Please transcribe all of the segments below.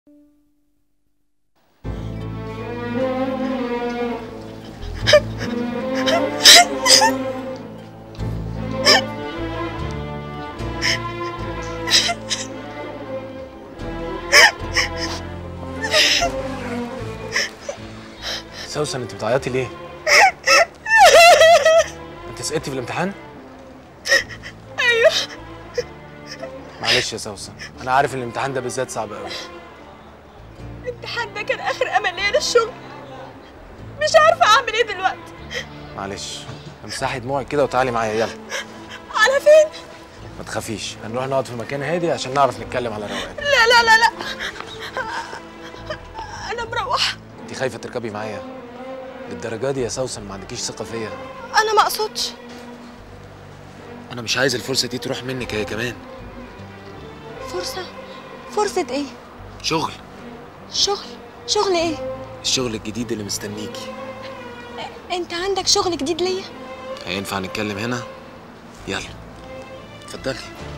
سوسن انت بتعيطي ليه؟ انت سقطتي في الامتحان؟ ايوه معلش يا سوسن انا عارف ان الامتحان ده بالذات صعب قوي الامتحان ده كان اخر امل ليا للشغل مش عارفه اعمل ايه دلوقتي معلش امسحي دموعك كده وتعالي معايا يلا على فين ما تخافيش هنروح نقعد في مكان هادي عشان نعرف نتكلم على رواق لا لا لا لا انا مروحه انت خايفه تركبي معايا للدرجه دي يا سوسن ما عندكيش ثقه فيا انا ما اقصدش انا مش عايز الفرصه دي تروح منك هي كمان فرصه فرصه ايه شغل شغل شغل ايه الشغل الجديد اللي مستنيكي انت عندك شغل جديد ليا هينفع نتكلم هنا يلا اتفضلي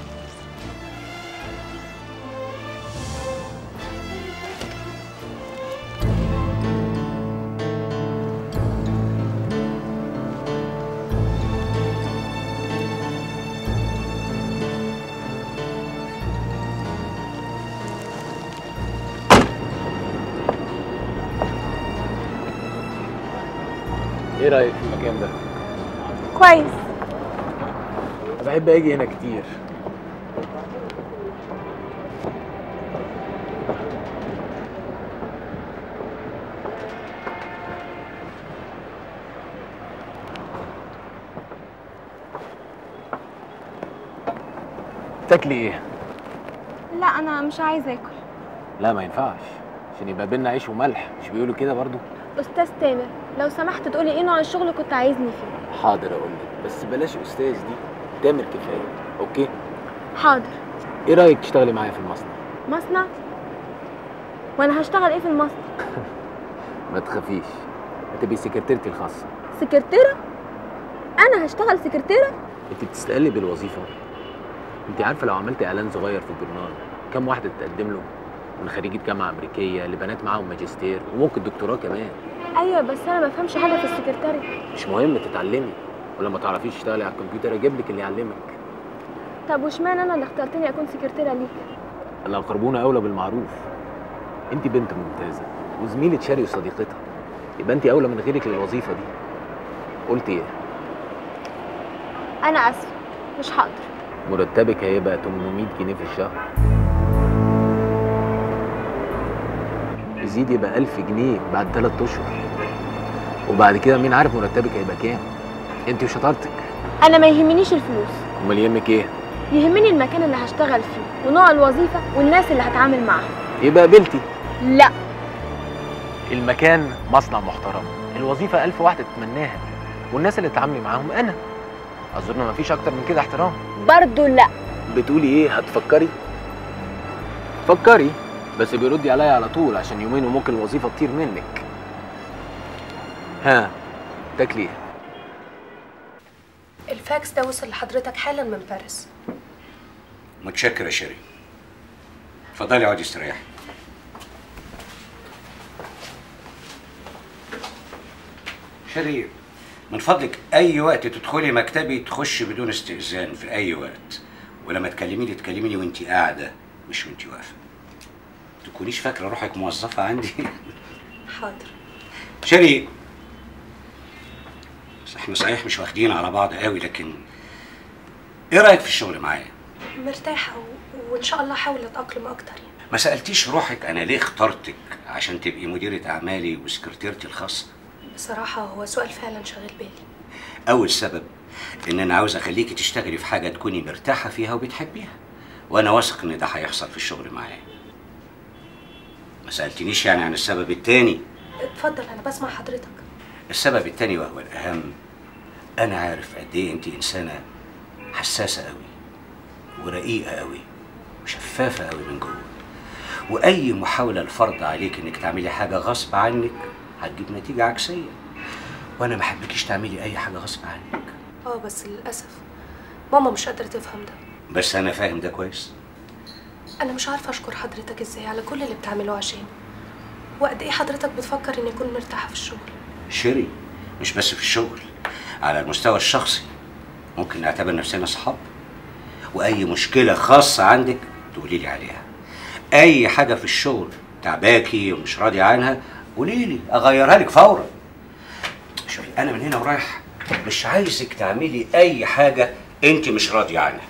ايه رايك في المكان ده كويس أنا بحب اجي هنا كتير تاكلي ايه لا انا مش عايزه اكل لا ما ينفعش عشان يبقى بينا عيش وملح مش بيقولوا كده برضو استاذ تامر لو سمحت تقولي ايه نوع الشغل كنت عايزني فيه حاضر اقول لك بس بلاش استاذ دي تامر كفايه اوكي حاضر ايه رايك تشتغلي معايا في المصنع مصنع وانا هشتغل ايه في المصنع ما تخافيش هتبقي سكرتيرتي الخاصه سكرتيره انا هشتغل سكرتيره انت بتستقلي بالوظيفه انت عارفه لو عملت اعلان صغير في الجورنال كم واحده تتقدم له من خريجه جامعه امريكيه لبنات معاهم ماجستير وممكن دكتوراه كمان ايوه بس انا ما بفهمش حاجه في السكرتاري مش مهم تتعلمي ولما تعرفيش تشتغلي على الكمبيوتر اجيب لك اللي يعلمك طب واشمعنى انا اللي اخترتني اكون سكرتيره ليك الاقربون اولى بالمعروف انت بنت ممتازه وزميله شاري وصديقتها يبقى انت اولى من غيرك للوظيفه دي قلت ايه انا اسفه مش هقدر مرتبك هيبقى 800 جنيه في الشهر يزيد يبقى 1000 جنيه بعد 3 اشهر وبعد كده مين عارف مرتبك هيبقى كام انت وشطارتك انا ما يهمنيش الفلوس امال يهمك ايه يهمني المكان اللي هشتغل فيه ونوع الوظيفه والناس اللي هتعامل معاهم يبقى قبلتي لا المكان مصنع محترم الوظيفه ألف واحده تتمناها والناس اللي تتعاملي معاهم انا اظن ما فيش اكتر من كده احترام برضو لا بتقولي ايه هتفكري فكري بس بيردي عليا على طول عشان يومين وممكن الوظيفه تطير منك ها تاكلي ايه الفاكس ده وصل لحضرتك حالا من باريس متشكر يا شيرين اتفضلي اقعدي استريحي شيرين من فضلك اي وقت تدخلي مكتبي تخشي بدون استئذان في اي وقت ولما تكلميني تكلميني وانت قاعده مش وانت واقفه تكونيش فاكره روحك موظفه عندي حاضر شيرين بس احنا صحيح مش واخدين على بعض قوي لكن ايه رايك في الشغل معايا مرتاحة و... وإن شاء الله هحاول أتأقلم أكتر يعني ما سالتيش روحك انا ليه اخترتك عشان تبقي مديره اعمالي وسكرتيرتي الخاصه بصراحة هو سؤال فعلا شاغل بالي اول سبب ان انا عاوز اخليكي تشتغلي في حاجه تكوني مرتاحه فيها وبتحبيها وانا واثق ان ده هيحصل في الشغل معايا ما سالتنيش يعني عن السبب التاني اتفضل أنا بسمع حضرتك السبب التاني وهو الاهم انا عارف قد ايه انت انسانه حساسه قوي ورقيقه قوي وشفافه قوي من جوه واي محاوله الفرض عليك انك تعملي حاجه غصب عنك هتجيب نتيجه عكسيه وانا ما احبكيش تعملي اي حاجه غصب عنك اه بس للأسف ماما مش قادرة تفهم ده بس انا فاهم ده كويس انا مش عارفه اشكر حضرتك ازاي على كل اللي بتعمله عشاني وقد ايه حضرتك بتفكر اني اكون مرتاحه في الشغل شيري مش بس في الشغل على المستوى الشخصي ممكن نعتبر نفسنا اصحاب واي مشكله خاصه عندك تقولي لي عليها اي حاجه في الشغل تعباكي ومش راضي عنها قولي لي اغيرها لك فورا شوفي انا من هنا ورايح مش عايزك تعملي اي حاجه انت مش راضيه عنها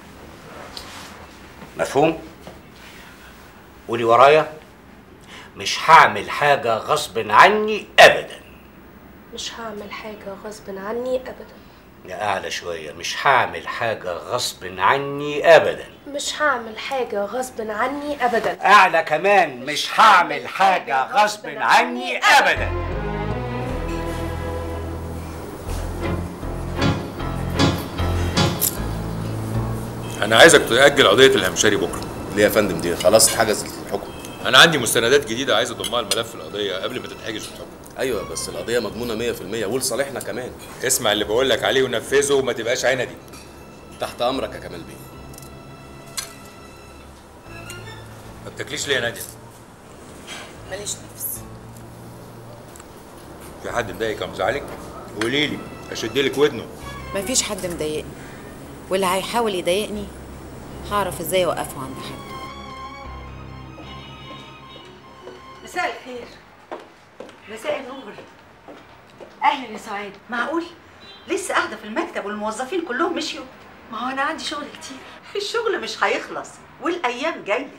مفهوم قولي ورايا مش هعمل حاجه غصب عني ابدا مش هعمل حاجه غصب عني ابدا يا اعلى شويه مش هعمل حاجه غصب عني ابدا مش هعمل حاجه غصب عني ابدا اعلى كمان مش هعمل حاجه غصب عني ابدا انا عايزك تاجل قضيه الهمشري بكره ليه يا فندم دي خلاص اتحجزت الحكم انا عندي مستندات جديده عايز اضمها الملف القضيه قبل ما تتحجز الحكم ايوه بس القضيه مضمونه 100% ولصالحنا كمان اسمع اللي بقول لك عليه ونفذه وما تبقاش عندي تحت امرك يا كمال بيه ما بتاكليش ليه يا ناديه ماليش نفس في حد مضايقك او مزعلك قولي لي اشد لك ودنه مفيش حد مضايقني واللي هيحاول يضايقني هعرف ازاي اوقفه عند حد مساء الخير مساء النور اهلا يا سعاد معقول لسه قاعده في المكتب والموظفين كلهم مشيوا ما هو انا عندي شغل كتير الشغل مش هيخلص والايام جايه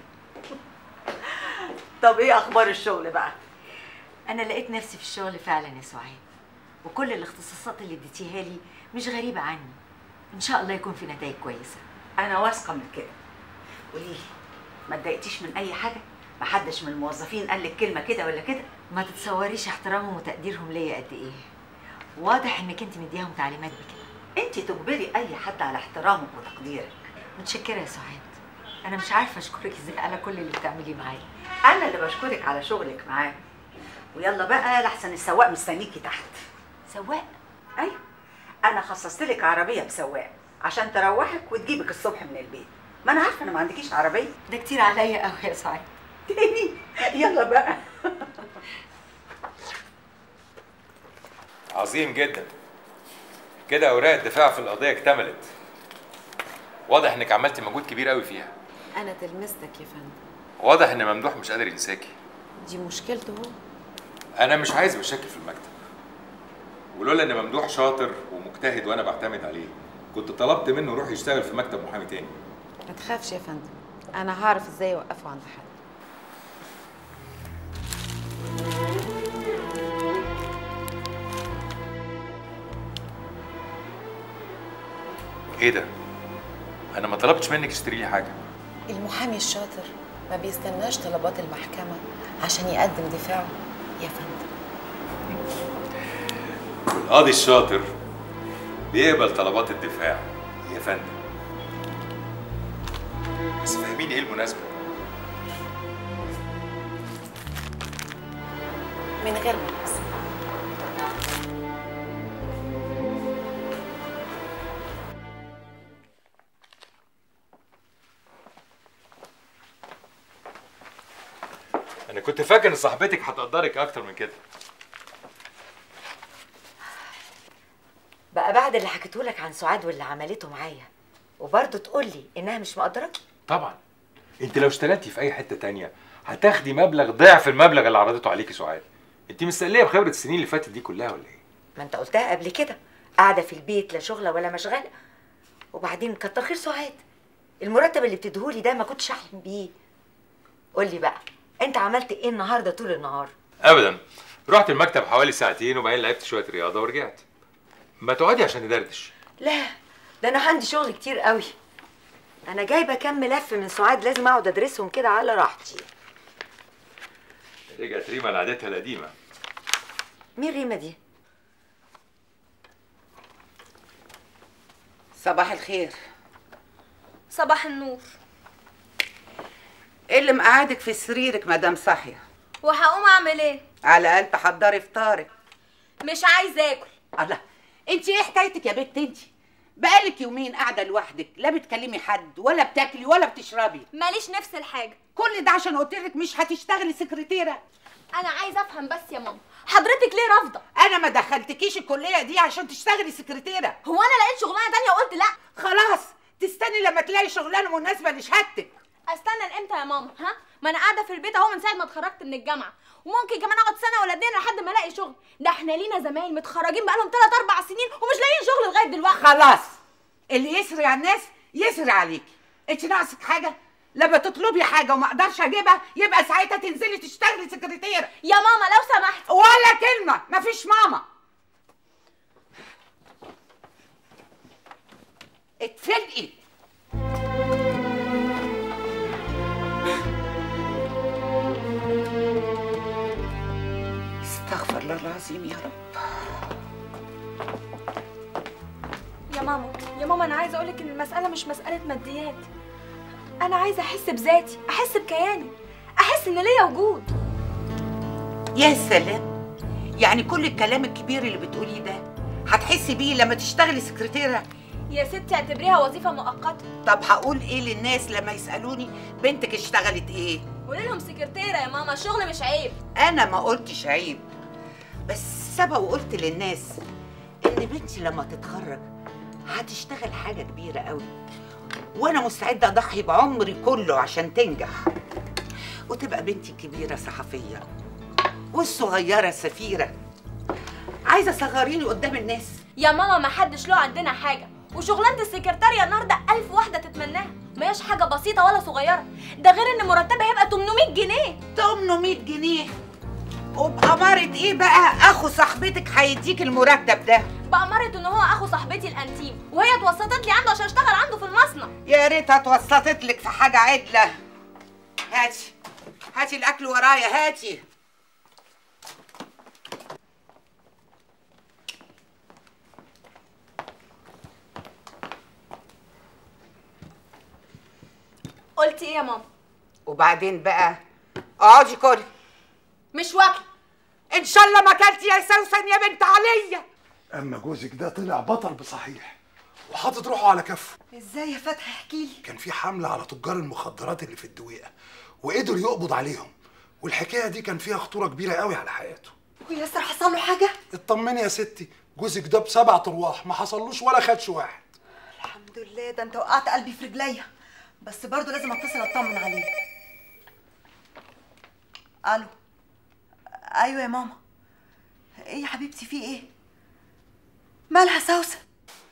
طب ايه اخبار الشغل بقى انا لقيت نفسي في الشغل فعلا يا سعاد وكل الاختصاصات اللي اديتيها لي مش غريبه عني ان شاء الله يكون في نتائج كويسه انا واثقه من كده قولي لي ما اتضايقتيش من اي حاجه ما حدش من الموظفين قال لك كلمه كده ولا كده ما تتصوريش احترامهم وتقديرهم ليا قد ايه واضح انك انت مديهم تعليمات بكده انت تجبري اي حد على احترامك وتقديرك متشكره يا سعاد انا مش عارفه اشكرك ازاي على كل اللي بتعمليه معايا انا اللي بشكرك على شغلك معاه ويلا بقى لحسن السواق مستنيكي تحت سواق ايوه انا خصصت لك عربيه بسواق عشان تروحك وتجيبك الصبح من البيت ما انا عارفه ان ما عندكيش عربيه ده كتير عليا قوي يا سعاد تاني يلا بقى عظيم جدا كده اوراق الدفاع في القضيه اكتملت واضح انك عملتي مجهود كبير قوي فيها انا تلمستك يا فندم واضح ان ممدوح مش قادر ينساكي دي مشكلته هو انا مش عايز مشاكل في المكتب ولولا ان ممدوح شاطر ومجتهد وانا بعتمد عليه كنت طلبت منه يروح يشتغل في مكتب محامي تاني ما تخافش يا فندم انا هعرف ازاي اوقفه عند حد ايه ده انا ما طلبتش منك تشتري لي حاجه المحامي الشاطر ما بيستناش طلبات المحكمة عشان يقدم دفاعه يا فندم والقاضي الشاطر بيقبل طلبات الدفاع يا فندم بس فاهمين ايه المناسبه من غير ملابس انا كنت فاكر ان صاحبتك هتقدرك اكتر من كده بقى بعد اللي حكيته لك عن سعاد واللي عملته معايا وبرضه تقول لي انها مش مقدراكي طبعا انت لو اشتغلتي في اي حته تانية هتاخدي مبلغ ضعف المبلغ اللي عرضته عليكي سعاد انت مستقليه بخبره السنين اللي فاتت دي كلها ولا ايه ما انت قلتها قبل كده قاعده في البيت لا شغله ولا مشغله وبعدين كتر خير سعاد المرتب اللي بتديهولي ده ما كنتش احلم بيه قول لي بقى انت عملت ايه النهارده طول النهار ابدا رحت المكتب حوالي ساعتين وبعدين لعبت شويه رياضه ورجعت ما تقعدي عشان ندردش لا ده انا عندي شغل كتير قوي انا جايبه كام ملف من سعاد لازم اقعد ادرسهم كده على راحتي رجعت ريما لعادتها القديمه مين ريما دي صباح الخير صباح النور ايه اللي مقعدك في سريرك مدام صاحيه وهقوم اعمل ايه على الاقل تحضري فطارك مش عايزه اكل الله انت ايه حكايتك يا بنت انت بقالك يومين قاعده لوحدك لا بتكلمي حد ولا بتاكلي ولا بتشربي ماليش نفس الحاجه كل ده عشان قلت لك مش هتشتغلي سكرتيره انا عايزه افهم بس يا ماما حضرتك ليه رافضه انا ما دخلتكيش الكليه دي عشان تشتغلي سكرتيره هو انا لقيت شغلانه تانية وقلت لا خلاص تستني لما تلاقي شغلانه مناسبه لشهادتك استنى لامتى يا ماما ها ما انا قاعده في البيت اهو من ساعه ما اتخرجت من الجامعه وممكن كمان اقعد سنه ولا اتنين لحد ما الاقي شغل ده احنا لينا زمايل متخرجين بقالهم 3 4 سنين ومش لاقيين شغل لغايه دلوقتي خلاص اللي يسري على الناس يسري عليكي انت ناقصك حاجه لما تطلبي حاجه وما اقدرش اجيبها يبقى ساعتها تنزلي تشتغلي سكرتيره يا ماما لو سمحت ولا كلمه مفيش ماما اتفلقي استغفر الله العظيم يا رب يا ماما يا ماما انا عايزه اقولك ان المساله مش مساله ماديات انا عايزه احس بذاتي احس بكياني احس ان ليا وجود يا سلام يعني كل الكلام الكبير اللي بتقوليه ده هتحسي بيه لما تشتغلي سكرتيره يا ستي اعتبريها وظيفه مؤقته طب هقول ايه للناس لما يسالوني بنتك اشتغلت ايه قولي لهم سكرتيره يا ماما الشغل مش عيب انا ما قلتش عيب بس سبق وقلت للناس ان بنتي لما تتخرج هتشتغل حاجه كبيره قوي وانا مستعده اضحي بعمري كله عشان تنجح وتبقى بنتي الكبيره صحفيه والصغيره سفيره عايزه صغريني قدام الناس يا ماما ما حدش له عندنا حاجه وشغلانه السكرتاريه النهارده ألف واحده تتمناها ما هياش حاجه بسيطه ولا صغيره ده غير ان مرتبها هيبقى 800 جنيه 800 جنيه وبأمارة ايه بقى اخو صاحبتك هيديك المرتب ده بأمارة ان هو اخو صاحبتي الانتيم وهي اتوسطت لي عنده عشان اشتغل عنده في المصنع يا ريتها اتوسطت لك في حاجه عدله هاتي هاتي الاكل ورايا هاتي قلتي ايه يا ماما وبعدين بقى اقعدي كلي مش واكله ان شاء الله ما اكلتي يا سوسن يا بنت عليا اما جوزك ده طلع بطل بصحيح وحاطط روحه على كفه ازاي يا فتحي احكي لي كان في حمله على تجار المخدرات اللي في الدويقه وقدر يقبض عليهم والحكايه دي كان فيها خطوره كبيره قوي على حياته وياسر حصل له حاجه اطمني يا ستي جوزك ده بسبع ارواح ما حصلوش ولا خدش واحد الحمد لله ده انت وقعت قلبي في رجليا بس برضه لازم اتصل اطمن عليه الو ايوه يا ماما ايه يا حبيبتي في ايه مالها سوسن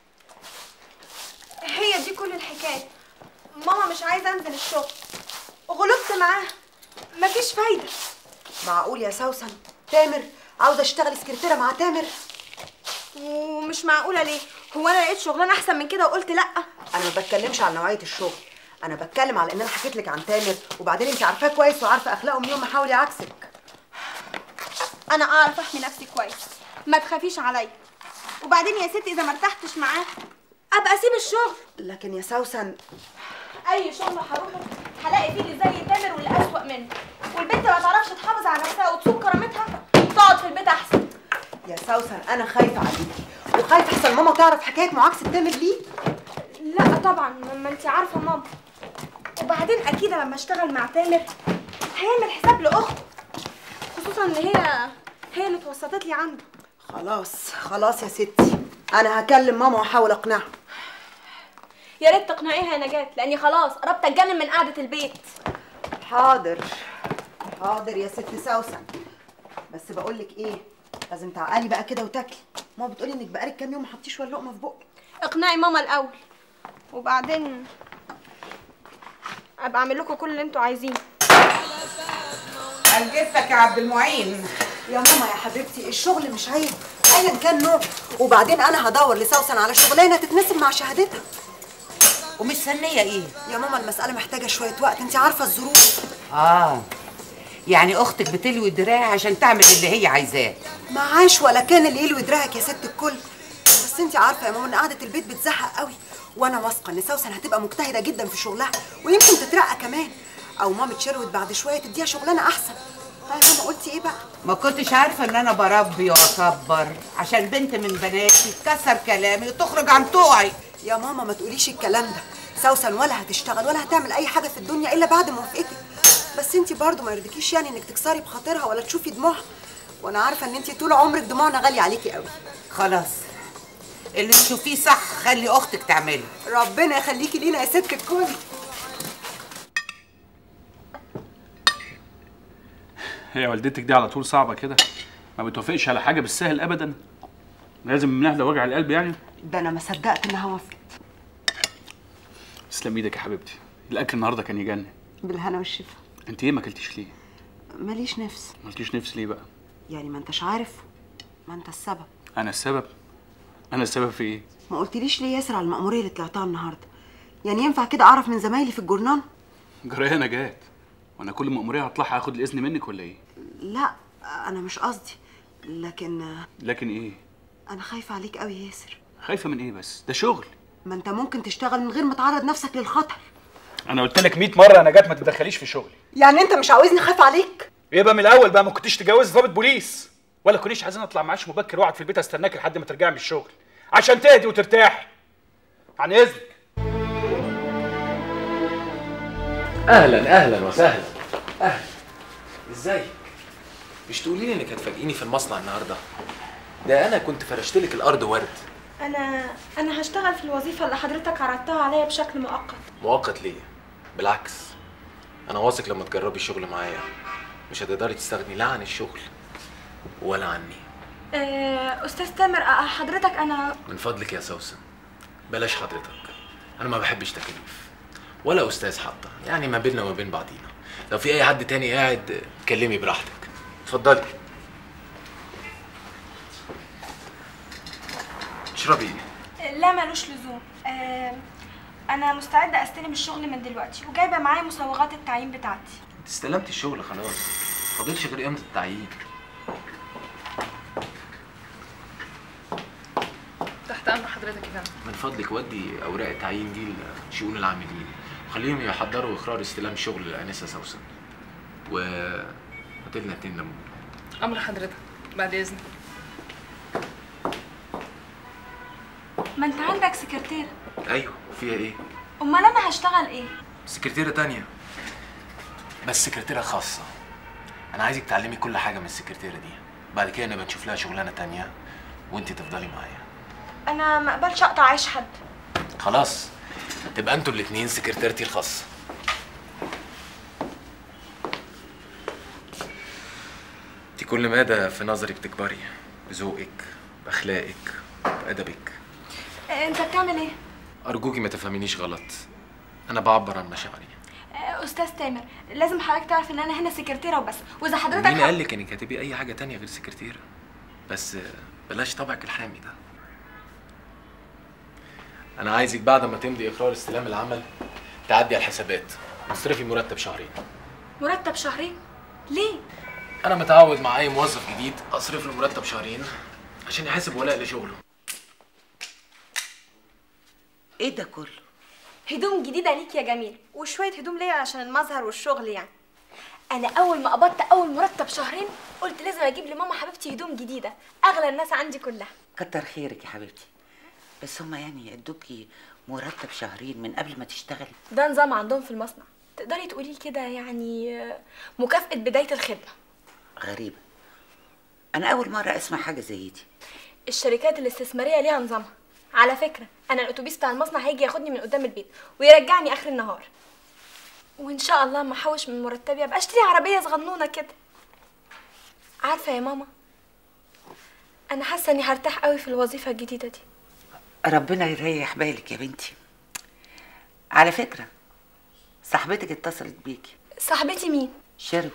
هي دي كل الحكايه ماما مش عايزه انزل الشغل وغلبت معاها مفيش فايده معقول يا سوسن تامر عاوزه اشتغل سكرتيره مع تامر ومش معقوله ليه هو انا لقيت شغلانه احسن من كده وقلت لا انا ما بتكلمش عن نوعيه الشغل انا بتكلم على ان انا حكيت لك عن تامر وبعدين انت عارفاه كويس وعارفه اخلاقه من يوم ما حاول يعكسك انا اعرف احمي نفسي كويس ما تخافيش عليا وبعدين يا ستي اذا ما ارتحتش معاه ابقى اسيب الشغل لكن يا سوسن اي شغل هروحه هلاقي فيه اللي زي تامر واللي اسوأ منه والبنت ما تعرفش تحافظ على نفسها وتصون كرامتها تقعد في البيت احسن يا سوسن انا خايفه عليكي وخايفه احسن ماما تعرف حكايه معاكسه تامر ليه لا طبعا ما انت عارفه ماما وبعدين اكيد لما اشتغل مع تامر هيعمل حساب لاخته خصوصا ان هي هي اللي اتوسطت لي عنده خلاص خلاص يا ستي انا هكلم ماما واحاول اقنعها يا ريت تقنعيها يا نجاة لاني خلاص قربت اتجنن من قعده البيت حاضر حاضر يا ست سوسن بس بقول لك ايه لازم تعقلي بقى كده وتاكلي ماما بتقولي انك بقالك كام يوم ما حطيش ولا لقمه في بقك اقنعي ماما الاول وبعدين ابقى اعمل لكم كل اللي انتوا عايزينه انجزتك يا عبد المعين يا ماما يا حبيبتي الشغل مش عيب ايا كان نوع وبعدين انا هدور لسوسن على شغلانه تتناسب مع شهادتها ومستنيه ايه يا ماما المساله محتاجه شويه وقت انت عارفه الظروف اه يعني اختك بتلوي دراعها عشان تعمل اللي هي عايزاه معاش ولا كان اللي يلوي دراعك يا ست الكل بس انت عارفه يا ماما ان قعده البيت بتزهق قوي وانا واثقه ان سوسن هتبقى مجتهده جدا في شغلها ويمكن تترقى كمان او مامة شروت بعد شويه تديها شغلانه احسن طيب ماما قلتي ايه بقى ما كنتش عارفه ان انا بربي واكبر عشان بنت من بناتي تكسر كلامي وتخرج عن طوعي يا ماما ما تقوليش الكلام ده سوسن ولا هتشتغل ولا هتعمل اي حاجه في الدنيا الا بعد موافقتك بس انت برضو ما يرضيكيش يعني انك تكسري بخاطرها ولا تشوفي دموعها وانا عارفه ان انت طول عمرك دموعنا غاليه عليكي قوي خلاص اللي تشوفيه صح خلي اختك تعمله ربنا يخليكي لينا يا ست الكل هي والدتك دي على طول صعبه كده ما بتوافقش على حاجه بالسهل ابدا لازم منها وجع القلب يعني ده انا ما صدقت انها وافقت تسلم ايدك يا حبيبتي الاكل النهارده كان يجنن بالهنا والشفا انت ايه ما اكلتيش ليه ماليش نفس ما قلتيش نفس ليه بقى يعني ما انتش عارف ما انت السبب انا السبب انا السبب في ايه ما قلتليش ليه ياسر على المأمورية اللي طلعتها النهارده يعني ينفع كده اعرف من زمايلي في الجورنال جرايه نجاة وانا كل مأمورية هطلعها هاخد الاذن منك ولا ايه لا انا مش قصدي لكن لكن ايه انا خايفه عليك قوي يا ياسر خايفه من ايه بس ده شغل ما انت ممكن تشتغل من غير ما تعرض نفسك للخطر انا قلت لك 100 مره يا نجاة ما تتدخليش في شغلي يعني انت مش عاوزني خايف عليك يبقى من الاول بقى ما كنتيش تجوزي ضابط بوليس ولا كنتيش عايزين اطلع معاش مبكر واقعد في البيت استناك لحد ما ترجعي من الشغل عشان تهدي وترتاحي عن اذنك اهلا اهلا وسهلا اهلا ازيك مش تقولي لي انك هتفاجئيني في المصنع النهارده ده انا كنت فرشت لك الارض ورد انا انا هشتغل في الوظيفه اللي حضرتك عرضتها عليا بشكل مؤقت مؤقت ليه بالعكس انا واثق لما تجربي الشغل معايا مش هتقدري تستغني لا عن الشغل ولا عني آه، استاذ تامر آه، حضرتك انا من فضلك يا سوسن بلاش حضرتك انا ما بحبش تكاليف ولا استاذ حتى يعني ما بيننا وما بين بعضينا لو في اي حد تاني قاعد كلمي براحتك اتفضلي اشربي لا ملوش لزوم آه، انا مستعده استلم الشغل من دلوقتي وجايبه معايا مصوغات التعيين بتاعتي انت استلمتي الشغل خلاص فاضلش غير امضى التعيين تحت امر حضرتك يا فندم من فضلك ودي اوراق التعيين دي لشؤون العاملين خليهم يحضروا اقرار استلام الشغل للانسه سوسن و هاتلنا اتنين ليمون امر حضرتك بعد اذنك ما انت عندك سكرتيره ايوه فيها ايه امال انا هشتغل ايه سكرتيره تانية بس سكرتيره خاصه انا عايزك تعلمي كل حاجه من السكرتيره دي بعد كده نبقى نشوف لها شغلانه تانية وانت تفضلي معايا انا ما اقبلش اقطع عيش حد خلاص تبقى انتوا الاتنين سكرتيرتي الخاصه انت كل مادة في نظري بتكبري بذوقك باخلاقك بادبك آه، انت بتعمل ايه ارجوكي ما تفهمينيش غلط انا بعبر عن مشاعري آه، استاذ تامر لازم حضرتك تعرف ان انا هنا سكرتيره وبس واذا حضرتك مين ح- قال لك انك هتبقي اي حاجه تانية غير سكرتيره بس بلاش طبعك الحامي ده انا عايزك بعد ما تمضي اقرار استلام العمل تعدي على الحسابات تصرفي مرتب شهرين مرتب شهرين ليه انا متعود مع اي موظف جديد اصرف له مرتب شهرين عشان يحاسب ولاء لشغله ايه ده كله هدوم جديده ليك يا جميل وشويه هدوم ليا عشان المظهر والشغل يعني انا اول ما قبضت اول مرتب شهرين قلت لازم اجيب لماما حبيبتي هدوم جديده اغلى الناس عندي كلها كتر خيرك يا حبيبتي بس هما يعني ادوكي مرتب شهرين من قبل ما تشتغلي ده نظام عندهم في المصنع تقدري تقولي كده يعني آه، مكافأة بداية الخدمة غريبة أنا أول مرة أسمع حاجة زي دي الشركات الاستثمارية ليها نظامها على فكرة أنا الأتوبيس بتاع المصنع هيجي ياخدني من قدام البيت ويرجعني آخر النهار وإن شاء الله ما أحوش من مرتبي أبقى أشتري عربية صغنونة كده عارفة يا ماما أنا حاسة إني هرتاح قوي في الوظيفة الجديدة دي ربنا يريح بالك يا بنتي على فكرة صاحبتك اتصلت بيكي صاحبتي مين؟ شروت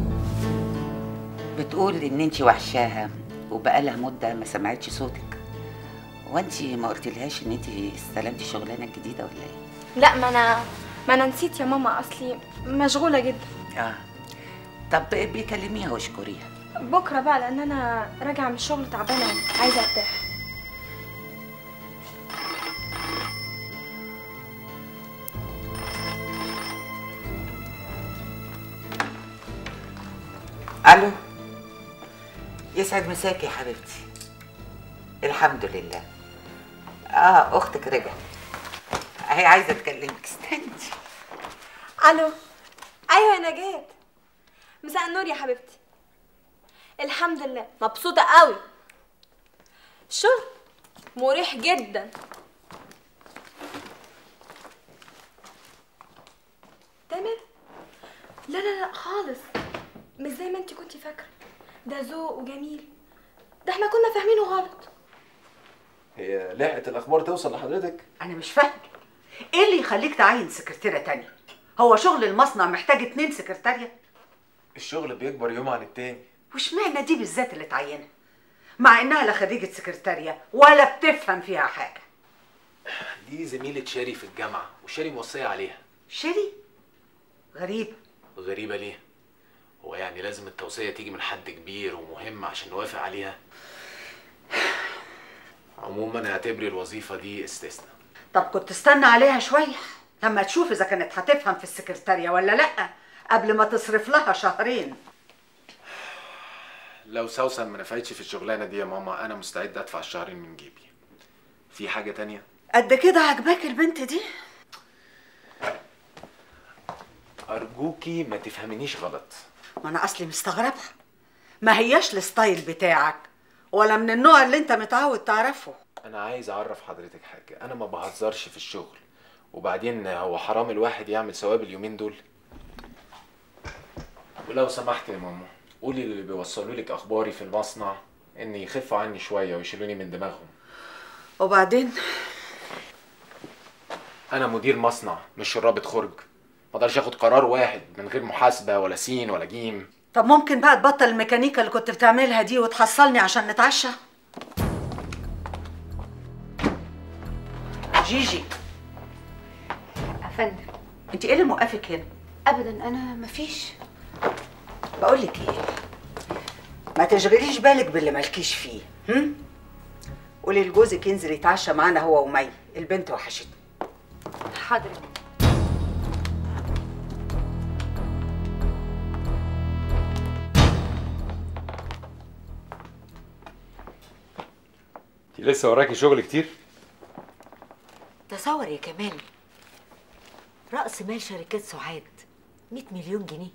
بتقول ان انتي وحشاها وبقالها مدة ما سمعتش صوتك وانتي ما قلتلهاش ان انتي استلمتي شغلانة جديدة ولا ايه؟ لا ما أنا ما أنا نسيت يا ماما أصلي مشغولة جدا اه طب بيكلميها واشكريها بكرة بقى لأن أنا راجعة من الشغل تعبانة عايزة أرتاح الو يسعد مساك يا حبيبتي الحمد لله اه اختك رجعت هي عايزه تكلمك استني الو ايوه يا نجاة مساء النور يا حبيبتي الحمد لله مبسوطه قوي الشغل مريح جدا تامر لا لا لا خالص مش زي ما انت كنتي فاكره ده ذوق وجميل ده احنا كنا فاهمينه غلط هي لحقت الاخبار توصل لحضرتك انا مش فاهمه ايه اللي يخليك تعين سكرتيره تانية هو شغل المصنع محتاج اتنين سكرتارية الشغل بيكبر يوم عن التاني واشمعنى دي بالذات اللي تعينها مع انها لا خريجه سكرتارية ولا بتفهم فيها حاجه دي زميلة شاري في الجامعة وشاري موصية عليها شيري غريب غريبة ليه؟ هو يعني لازم التوصية تيجي من حد كبير ومهم عشان نوافق عليها عموما اعتبري الوظيفة دي استثناء طب كنت استنى عليها شويه لما تشوف اذا كانت هتفهم في السكرتارية ولا لا قبل ما تصرف لها شهرين لو سوسن ما نفعتش في الشغلانة دي يا ماما أنا مستعد أدفع الشهرين من جيبي في حاجة تانية؟ قد كده عجباك البنت دي أرجوكي ما تفهمنيش غلط ما انا اصلي مستغربها ما هياش الستايل بتاعك ولا من النوع اللي انت متعود تعرفه أنا عايز أعرف حضرتك حاجة أنا ما بهزرش في الشغل وبعدين هو حرام الواحد يعمل ثواب اليومين دول ولو سمحت يا ماما قولي للي بيوصلوا لك أخباري في المصنع إن يخفوا عني شوية ويشيلوني من دماغهم وبعدين أنا مدير مصنع مش شرابة خرج ما اقدرش اخد قرار واحد من غير محاسبة ولا سين ولا جيم طب ممكن بقى تبطل الميكانيكا اللي كنت بتعملها دي وتحصلني عشان نتعشى جيجي افندم انت ايه اللي موقفك هنا ابدا انا مفيش بقول لك ايه ما تشغليش بالك باللي مالكيش فيه هم قولي لجوزك ينزل يتعشى معانا هو ومي البنت وحشتني حاضر انت لسه وراكي شغل كتير تصور يا كمال رأس مال شركات سعاد 100 مليون جنيه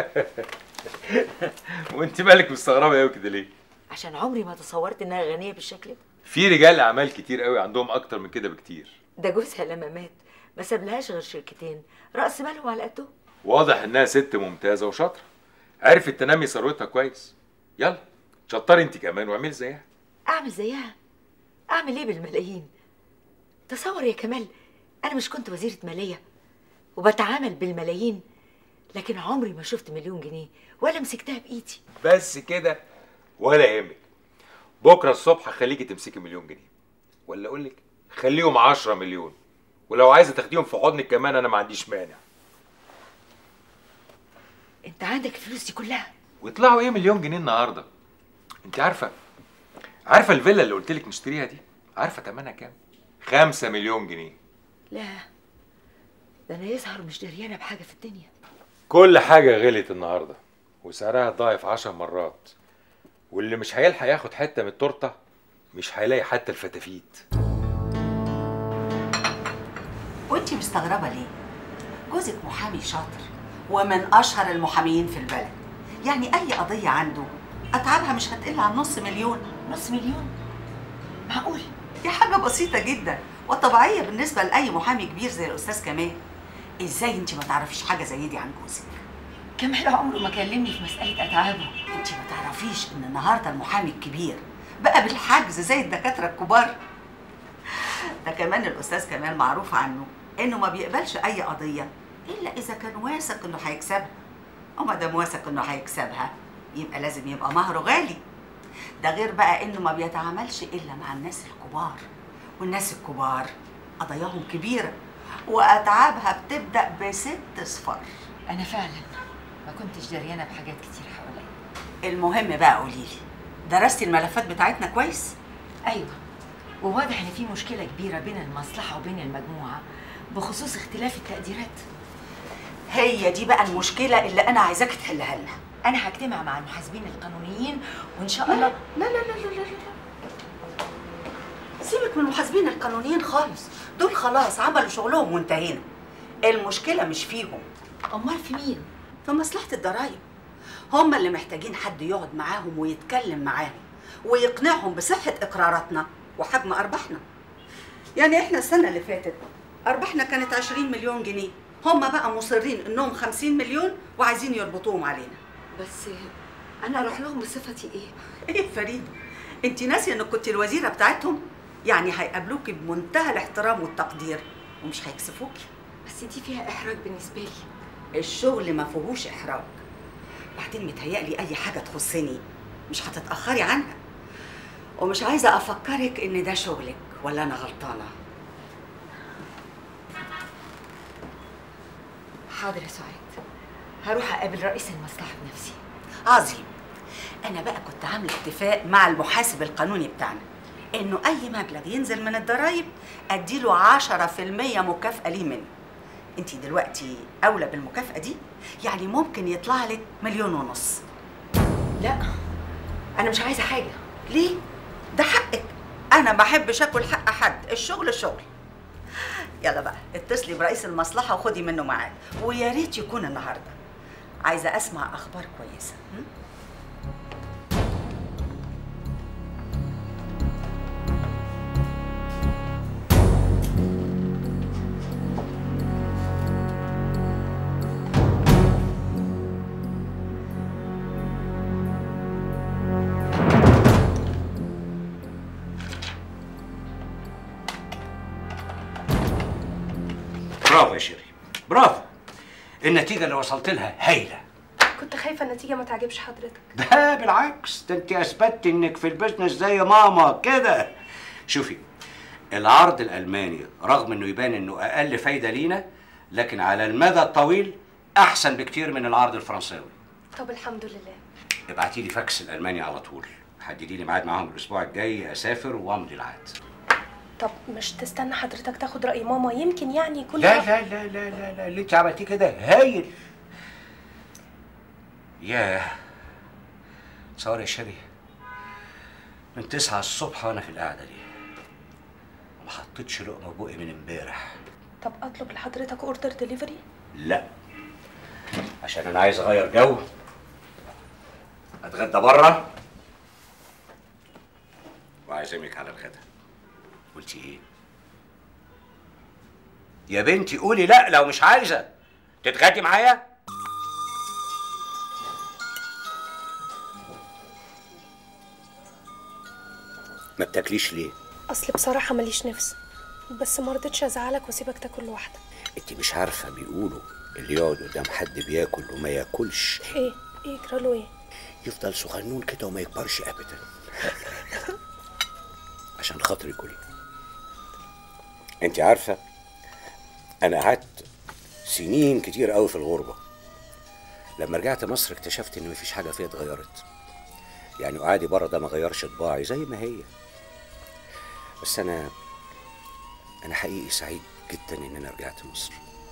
وانت مالك مستغربه قوي كده ليه عشان عمري ما تصورت انها غنيه بالشكل ده في رجال اعمال كتير قوي عندهم اكتر من كده بكتير ده جوزها لما مات ما سابلهاش غير شركتين رأس مالهم على قدهم واضح انها ست ممتازه وشاطره عرفت تنمي ثروتها كويس يلا شطري انت كمان واعملي زيها اعمل زيها اعمل ايه بالملايين تصور يا كمال انا مش كنت وزيره ماليه وبتعامل بالملايين لكن عمري ما شفت مليون جنيه ولا مسكتها بايدي بس كده ولا يهمك بكره الصبح خليكي تمسكي مليون جنيه ولا اقول لك خليهم 10 مليون ولو عايزه تاخديهم في حضنك كمان انا ما عنديش مانع انت عندك الفلوس دي كلها ويطلعوا ايه مليون جنيه النهارده انت عارفه عارفه الفيلا اللي قلت لك نشتريها دي عارفه ثمنها كام 5 مليون جنيه لا ده انا يظهر مش دريانه بحاجه في الدنيا كل حاجه غلت النهارده وسعرها ضاعف 10 مرات واللي مش هيلحق ياخد حته من التورته مش هيلاقي حتى الفتافيت وانت مستغربه ليه جوزك محامي شاطر ومن اشهر المحاميين في البلد يعني اي قضيه عنده اتعابها مش هتقل عن نص مليون نص مليون معقول دي حاجه بسيطه جدا وطبيعيه بالنسبه لاي محامي كبير زي الاستاذ كمال ازاي انت ما تعرفيش حاجه زي دي عن جوزك كمال عمره ما كلمني في مساله اتعابه انت ما تعرفيش ان النهارده المحامي الكبير بقى بالحجز زي الدكاتره الكبار ده كمان الاستاذ كمال معروف عنه انه ما بيقبلش اي قضيه الا اذا كان واثق انه هيكسبها وما دام واثق انه هيكسبها يبقى لازم يبقى مهره غالي ده غير بقى انه ما بيتعاملش الا مع الناس الكبار والناس الكبار قضاياهم كبيره واتعابها بتبدا بست صفار انا فعلا ما كنتش دريانه بحاجات كتير حواليا المهم بقى قولي لي درستي الملفات بتاعتنا كويس ايوه وواضح ان في مشكله كبيره بين المصلحه وبين المجموعه بخصوص اختلاف التقديرات هي دي بقى المشكله اللي انا عايزاك تحلها لنا انا هجتمع مع المحاسبين القانونيين وان شاء الله لا لا لا لا لا, لا. سيبك من المحاسبين القانونيين خالص دول خلاص عملوا شغلهم وانتهينا المشكله مش فيهم امال في مين في مصلحه الضرايب هم اللي محتاجين حد يقعد معاهم ويتكلم معاهم ويقنعهم بصحه اقراراتنا وحجم ارباحنا يعني احنا السنه اللي فاتت ارباحنا كانت 20 مليون جنيه هم بقى مصرين انهم 50 مليون وعايزين يربطوهم علينا بس انا اروح لهم بصفتي ايه ايه فريد انت ناسيه انك كنت الوزيره بتاعتهم يعني هيقابلوكي بمنتهى الاحترام والتقدير ومش هيكسفوكي بس دي فيها احراج بالنسبه لي الشغل ما فيهوش احراج بعدين متهيألي اي حاجه تخصني مش هتتاخري عنها ومش عايزه افكرك ان ده شغلك ولا انا غلطانه حاضر يا سعاد هروح اقابل رئيس المصلحه بنفسي عظيم انا بقى كنت عامله اتفاق مع المحاسب القانوني بتاعنا انه اي مبلغ ينزل من الضرايب اديله 10% مكافاه ليه منه انت دلوقتي اولى بالمكافاه دي يعني ممكن يطلع لك مليون ونص لا انا مش عايزه حاجه ليه ده حقك انا ما احبش اكل حق حد الشغل شغل يلا بقى اتصلي برئيس المصلحه وخدي منه ميعاد ويا ريت يكون النهارده عايزه اسمع اخبار كويسه م? برافو يا شيري برافو النتيجة اللي وصلت لها هايلة كنت خايفه النتيجه ما تعجبش حضرتك ده بالعكس ده انت اثبتت انك في البيزنس زي ماما كده شوفي العرض الالماني رغم انه يبان انه اقل فايدة لينا لكن على المدى الطويل احسن بكتير من العرض الفرنساوي طب الحمد لله ابعتي لي فاكس الالماني على طول حددي لي ميعاد معاهم الاسبوع الجاي اسافر وامضي العقد طب مش تستنى حضرتك تاخد راي ماما يمكن يعني يكون لا لا لا لا لا, لا. اللي انت عملتيه كده هايل ياه تصور يا شيري من تسعة الصبح وانا في القعدة دي ما حطيتش لقمة في بقي من امبارح طب اطلب لحضرتك اوردر ديليفري لا عشان انا عايز اغير جو اتغدى بره واعزمك على الغدا قلتي ايه يا بنتي قولي لا لو مش عايزه تتغدي معايا ما بتاكليش ليه اصل بصراحه ماليش نفس بس ما رضيتش ازعلك واسيبك تاكل لوحدك انت مش عارفه بيقولوا اللي يقعد قدام حد بياكل وما ياكلش ايه ايه جراله ايه يفضل صغنون كده وما يكبرش ابدا عشان خاطري كلي انت عارفه انا قعدت سنين كتير قوي في الغربه لما رجعت مصر اكتشفت ان مفيش حاجه فيها اتغيرت يعني قعدي بره ده ما غيرش طباعي زي ما هي بس انا انا حقيقي سعيد جدا ان انا رجعت مصر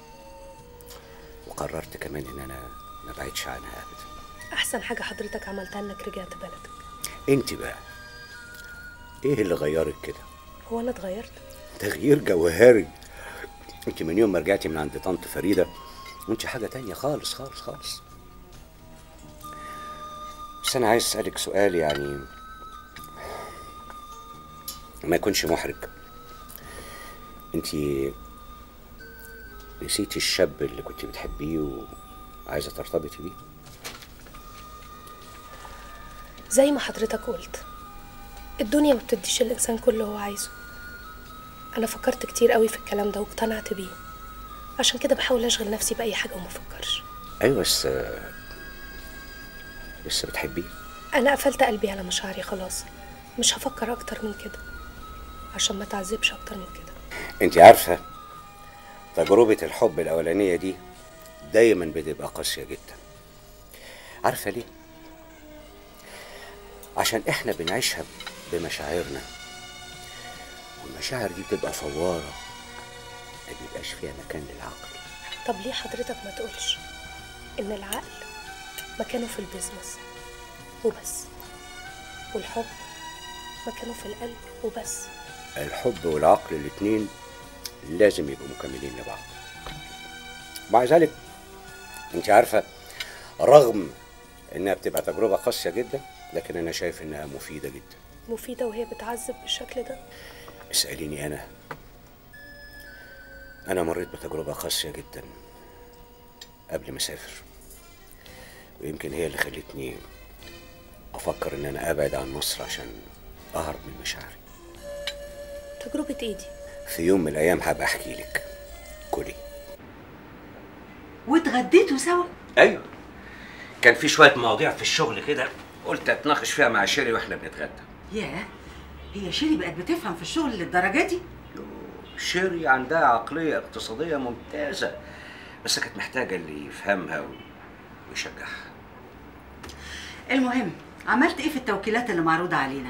وقررت كمان ان انا ما بعدش عنها ابدا احسن حاجه حضرتك عملتها انك رجعت بلدك انت بقى ايه اللي غيرك كده هو انا اتغيرت تغيير جوهري انت من يوم ما رجعتي من عند طنط فريده وانت حاجه تانية خالص خالص خالص بس انا عايز اسالك سؤال يعني ما يكونش محرج انت نسيتي الشاب اللي كنت بتحبيه وعايزه ترتبطي بيه زي ما حضرتك قلت الدنيا ما بتديش الانسان كل اللي هو عايزه انا فكرت كتير قوي في الكلام ده واقتنعت بيه عشان كده بحاول اشغل نفسي باي حاجه وما افكرش ايوه بس لسه بتحبيه انا قفلت قلبي على مشاعري خلاص مش هفكر اكتر من كده عشان ما تعذبش اكتر من كده انت عارفه تجربه الحب الاولانيه دي دايما بتبقى قاسيه جدا عارفه ليه عشان احنا بنعيشها بمشاعرنا والمشاعر دي بتبقى فواره ما بيبقاش فيها مكان للعقل طب ليه حضرتك ما تقولش ان العقل مكانه في البيزنس وبس والحب مكانه في القلب وبس الحب والعقل الاتنين لازم يبقوا مكملين لبعض مع ذلك انت عارفة رغم انها بتبقى تجربة قاسية جدا لكن انا شايف انها مفيدة جدا مفيدة وهي بتعذب بالشكل ده اسأليني انا انا مريت بتجربة قاسية جدا قبل ما اسافر ويمكن هي اللي خلتني افكر ان انا ابعد عن مصر عشان اهرب من مشاعري تجربة ايه دي في يوم من الايام هبقى احكي لك كلي واتغديتوا سوا ايوه كان في شويه مواضيع في الشغل كده قلت اتناقش فيها مع شيري واحنا بنتغدى ياه هي شيري بقت بتفهم في الشغل للدرجه دي شيري عندها عقليه اقتصاديه ممتازه بس كانت محتاجه اللي يفهمها و- ويشجعها المهم عملت ايه في التوكيلات اللي معروضه علينا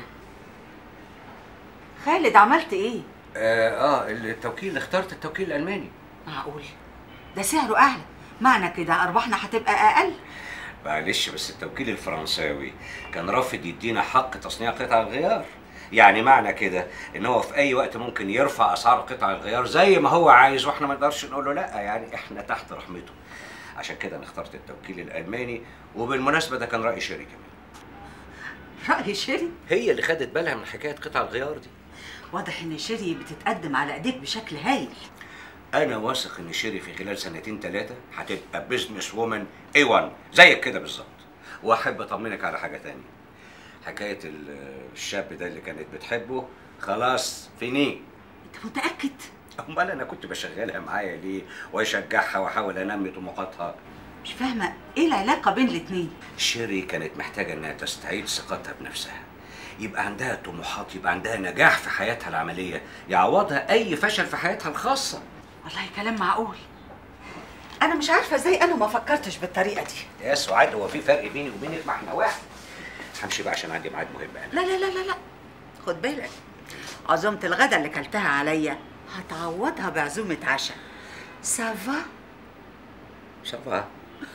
خالد عملت ايه اه, آه التوكيل اخترت التوكيل الالماني معقول ده سعره اعلى معنى كده ارباحنا هتبقى اقل معلش بس التوكيل الفرنساوي كان رافض يدينا حق تصنيع قطع الغيار يعني معنى كده ان هو في اي وقت ممكن يرفع اسعار قطع الغيار زي ما هو عايز واحنا ما نقدرش نقول له لا يعني احنا تحت رحمته عشان كده انا اخترت التوكيل الالماني وبالمناسبه ده كان راي شيري كمان راي شيري هي اللي خدت بالها من حكايه قطع الغيار دي واضح ان شيري بتتقدم على ايديك بشكل هايل انا واثق ان شيري في خلال سنتين ثلاثه هتبقى بزنس وومن اي 1 زيك كده بالظبط واحب اطمنك على حاجه تانية حكايه ال- الشاب ده اللي كانت بتحبه خلاص فيني انت متاكد امال انا كنت بشغلها معايا ليه واشجعها واحاول انمي طموحاتها مش فاهمه ايه العلاقه بين الاتنين شيري كانت محتاجه انها تستعيد ثقتها بنفسها يبقى عندها طموحات يبقى عندها نجاح في حياتها العمليه يعوضها اي فشل في حياتها الخاصه والله كلام معقول انا مش عارفه ازاي انا ما فكرتش بالطريقه دي يا سعاد هو في فرق بيني وبينك ما احنا واحد همشي بقى عشان عندي ميعاد مهم انا لا لا لا لا لا خد بالك عزومة الغدا اللي كلتها عليا هتعوضها بعزومة عشاء سافا شافها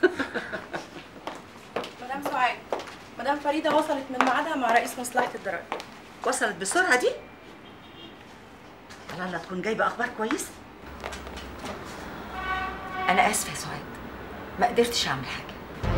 مدام سعاد مدام فريدة وصلت من ميعادها مع رئيس مصلحة الضرايب وصلت بالسرعة دي الله لا تكون جايبة أخبار كويسة انا اسفه يا سعاد ما قدرتش اعمل حاجه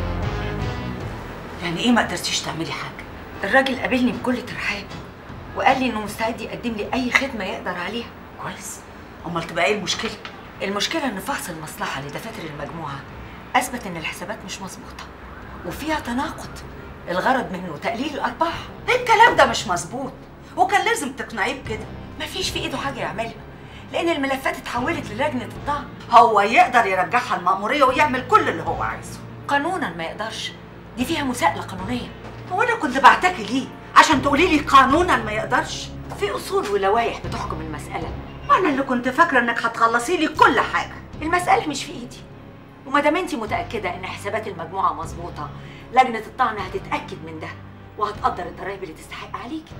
يعني إيه ما قدرتيش تعملي حاجة الراجل قابلني بكل ترحاب وقال لي انه مستعد يقدم لي اي خدمه يقدر عليها كويس امال تبقى ايه المشكله المشكله ان فحص المصلحه لدفاتر المجموعه اثبت ان الحسابات مش مظبوطه وفيها تناقض الغرض منه تقليل الارباح الكلام ده مش مظبوط وكان لازم تقنعيه بكده مفيش في ايده حاجه يعملها لان الملفات اتحولت للجنه الطعن هو يقدر يرجعها المأمورية ويعمل كل اللي هو عايزه قانونا ما يقدرش دي فيها مساءله قانونيه هو انا كنت بعتكي ليه عشان تقولي لي قانونا ما يقدرش في اصول ولوائح بتحكم المساله وانا اللي كنت فاكره انك هتخلصي لي كل حاجه المساله مش في ايدي وما دام انت متاكده ان حسابات المجموعه مظبوطه لجنه الطعن هتتاكد من ده وهتقدر الضرايب اللي تستحق عليكي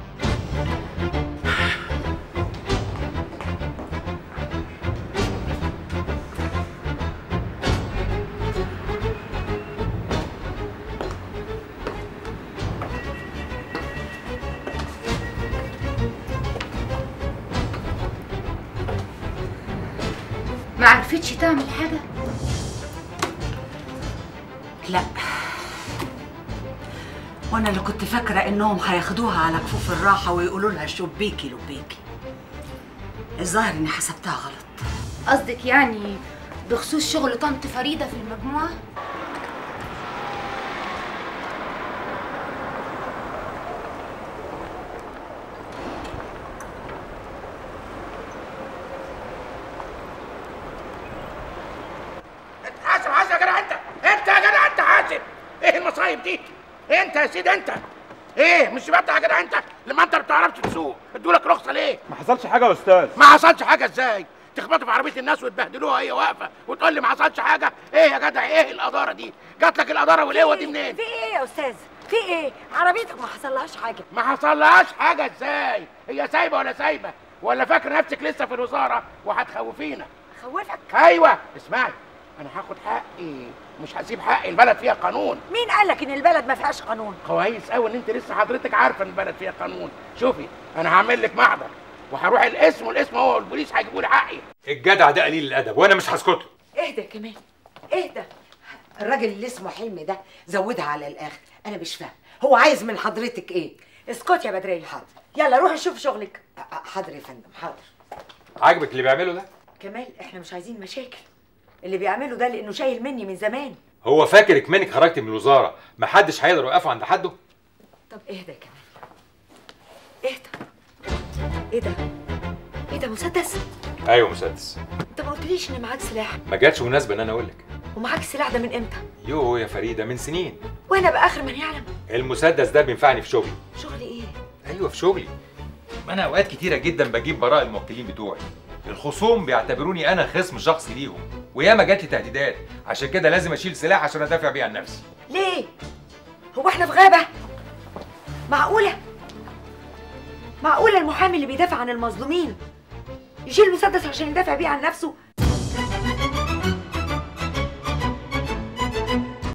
ما عرفتش تعمل حاجة لا وانا اللي كنت فاكره انهم هياخدوها على كفوف الراحه ويقولوا لها شبيكي لبيكي الظاهر اني حسبتها غلط قصدك يعني بخصوص شغل طنط فريدة في المجموعة حاسب حاسب يا جدع انت انت يا جدع انت حاسب ايه المصايب دي انت يا سيدي انت ايه مش بتاع يا جدع انت لما انت ما بتعرفش تسوق ادولك رخصه ليه ما حصلش حاجه يا استاذ ما حصلش حاجه ازاي تخبطوا في عربيه الناس وتبهدلوها وهي واقفه وتقول لي ما حصلش حاجه ايه يا جدع ايه القداره دي جات لك القداره والقوه دي منين في ايه يا استاذ في ايه عربيتك ما حصلهاش حاجه ما حصلهاش حاجه ازاي هي سايبه ولا سايبه ولا فاكر نفسك لسه في الوزاره وهتخوفينا خوفك ايوه اسمعي انا هاخد حقي مش هسيب حقي البلد فيها قانون مين قال لك ان البلد ما فيهاش قانون كويس قوي ان انت لسه حضرتك عارفه ان البلد فيها قانون شوفي انا هعمل لك محضر وهروح القسم والقسم هو والبوليس هيجيبوا لي حقي الجدع ده قليل الادب وانا مش هسكت له اهدى كمان اهدى الراجل اللي اسمه حلمي ده زودها على الاخر انا مش فاهم هو عايز من حضرتك ايه اسكت يا بدريه حاضر يلا روحي شوف شغلك حاضر يا فندم حاضر عاجبك اللي بيعمله ده كمال احنا مش عايزين مشاكل اللي بيعمله ده لانه شايل مني من زمان هو فاكرك منك خرجت من الوزاره محدش هيقدر يوقفه عند حده طب اهدى كمان اهدى ايه ده ايه ده مسدس ايوه مسدس انت ما قلتليش ان معاك سلاح ما جاتش مناسبه ان انا اقول لك ومعاك السلاح ده من امتى يو يا فريده من سنين وانا باخر من يعلم المسدس ده بينفعني في شغلي شغلي ايه ايوه في شغلي ما انا اوقات كتيره جدا بجيب براء الموكلين بتوعي الخصوم بيعتبروني انا خصم شخصي ليهم وياما جات لي تهديدات عشان كده لازم اشيل سلاح عشان ادافع بيه عن نفسي ليه هو احنا في غابه معقوله معقوله المحامي اللي بيدافع عن المظلومين يشيل مسدس عشان يدافع بيه عن نفسه